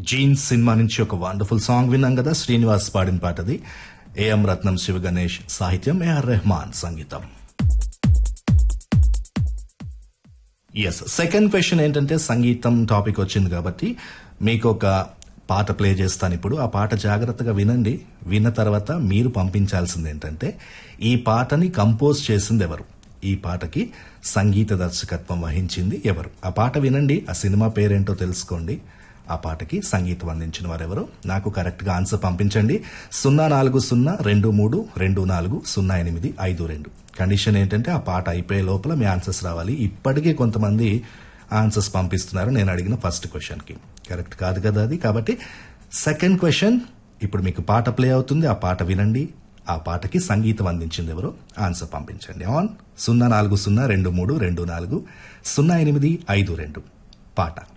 jeans cinema నుంచి ఒక wonderful song విన్నాం కదా శ్రీనివాస్ పాడిన పాటది ఏఎం రత్నం శివ గణేష్ సాహిత్యం ఏఆర్ రెహమాన్ సంగీతం ఎస్ సెకండ్ క్వశ్చన్ ఏంటంటే సంగీతం టాపిక్ వచ్చింది కాబట్టి మీకు ఒక పాట ప్లే చేస్తాను ఇప్పుడు ఆ పాట జాగ్రత్తగా వినండి విన్న తర్వాత మీరు పంపించాల్సింది ఏంటంటే ఈ పాటని కంపోజ్ చేసింది ఎవరు ఈ పాటకి సంగీత దర్శకత్వం వహించింది ఎవరు ఆ పాట వినండి ఆ సినిమా పేరేంటో తెలుసుకోండి ఆ పాటకి సంగీతం అందించిన వారెవరు నాకు కరెక్ట్ గా ఆన్సర్ పంపించండి సున్నా నాలుగు సున్నా రెండు మూడు రెండు నాలుగు సున్నా ఎనిమిది ఐదు రెండు కండిషన్ ఏంటంటే ఆ పాట అయిపోయే లోపల మీ ఆన్సర్స్ రావాలి ఇప్పటికే కొంతమంది ఆన్సర్స్ పంపిస్తున్నారు నేను అడిగిన ఫస్ట్ క్వశ్చన్ కి కరెక్ట్ కాదు కదా అది కాబట్టి సెకండ్ క్వశ్చన్ ఇప్పుడు మీకు పాట ప్లే అవుతుంది ఆ పాట వినండి ఆ పాటకి సంగీతం అందించింది ఎవరో ఆన్సర్ పంపించండి ఆన్ సున్నా నాలుగు సున్నా రెండు మూడు రెండు నాలుగు సున్నా ఎనిమిది ఐదు రెండు పాట